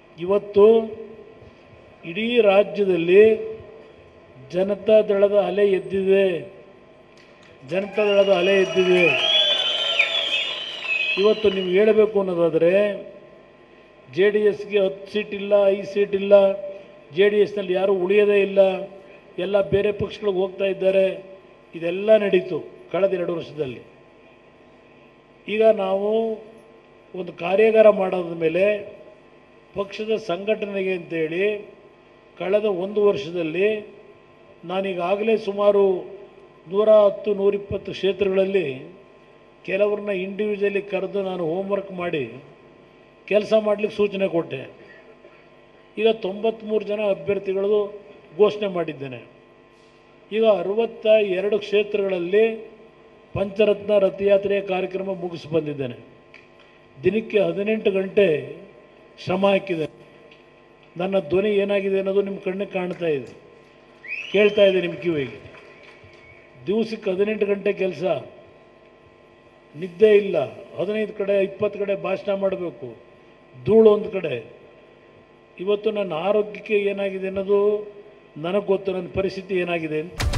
ಇವತ್ತು ಇಡೀ ರಾಜ್ಯದಲ್ಲಿ ಜನತಾ ದಳದ ಅಲೆ ಎದ್ದಿದೆ ಜನತಾ ದಳದ ಅಲೆ ಎದ್ದಿದೆ ಇವತ್ತು ನೀವು ಹೇಳಬೇಕು ಅನ್ನೋದಾದರೆ ಜೆ ಡಿ ಎಸ್ಗೆ ಹತ್ತು ಸೀಟ್ ಇಲ್ಲ ಐದು ಸೀಟ್ ಇಲ್ಲ ಜೆ ಡಿ ಎಸ್ನಲ್ಲಿ ಯಾರೂ ಉಳಿಯೋದೇ ಇಲ್ಲ ಎಲ್ಲ ಬೇರೆ ಪಕ್ಷಗಳಿಗೆ ಹೋಗ್ತಾ ಇದ್ದಾರೆ ಇದೆಲ್ಲ ನಡೀತು ಕಳೆದ ಎರಡು ವರ್ಷದಲ್ಲಿ ಈಗ ನಾವು ಒಂದು ಕಾರ್ಯಾಗಾರ ಮಾಡೋದ ಮೇಲೆ ಪಕ್ಷದ ಸಂಘಟನೆಗೆ ಅಂತೇಳಿ ಕಳೆದ ಒಂದು ವರ್ಷದಲ್ಲಿ ನಾನೀಗಾಗಲೇ ಸುಮಾರು ನೂರ ಹತ್ತು ನೂರಿಪ್ಪತ್ತು ಕ್ಷೇತ್ರಗಳಲ್ಲಿ ಕೆಲವ್ರನ್ನ ಇಂಡಿವಿಜುವಲಿ ಕರೆದು ನಾನು ಹೋಮ್ವರ್ಕ್ ಮಾಡಿ ಕೆಲಸ ಮಾಡಲಿಕ್ಕೆ ಸೂಚನೆ ಕೊಟ್ಟೆ ಈಗ ತೊಂಬತ್ತ್ಮೂರು ಜನ ಅಭ್ಯರ್ಥಿಗಳದು ಘೋಷಣೆ ಮಾಡಿದ್ದೇನೆ ಈಗ ಅರವತ್ತ ಎರಡು ಕ್ಷೇತ್ರಗಳಲ್ಲಿ ಪಂಚರತ್ನ ರಥಯಾತ್ರೆಯ ಕಾರ್ಯಕ್ರಮ ಮುಗಿಸಿ ಬಂದಿದ್ದೇನೆ ದಿನಕ್ಕೆ ಹದಿನೆಂಟು ಗಂಟೆ ಶ್ರಮ ಹಾಕಿದೆ ನನ್ನ ಧ್ವನಿ ಏನಾಗಿದೆ ಅನ್ನೋದು ನಿಮ್ಮ ಕಣ್ಣಿಗೆ ಕಾಣ್ತಾ ಇದೆ ಕೇಳ್ತಾ ಇದೆ ನಿಮ್ಮ ಕಿವಿಗೆ ದಿವಸಕ್ಕೆ ಹದಿನೆಂಟು ಗಂಟೆ ಕೆಲಸ ನಿದ್ದೆ ಇಲ್ಲ ಹದಿನೈದು ಕಡೆ ಇಪ್ಪತ್ತು ಕಡೆ ಭಾಷಣ ಮಾಡಬೇಕು ಧೂಳು ಒಂದು ಕಡೆ ಇವತ್ತು ನನ್ನ ಆರೋಗ್ಯಕ್ಕೆ ಏನಾಗಿದೆ ಅನ್ನೋದು ನನಗೆ ಗೊತ್ತು ನನ್ನ ಪರಿಸ್ಥಿತಿ ಏನಾಗಿದೆ ಅಂತ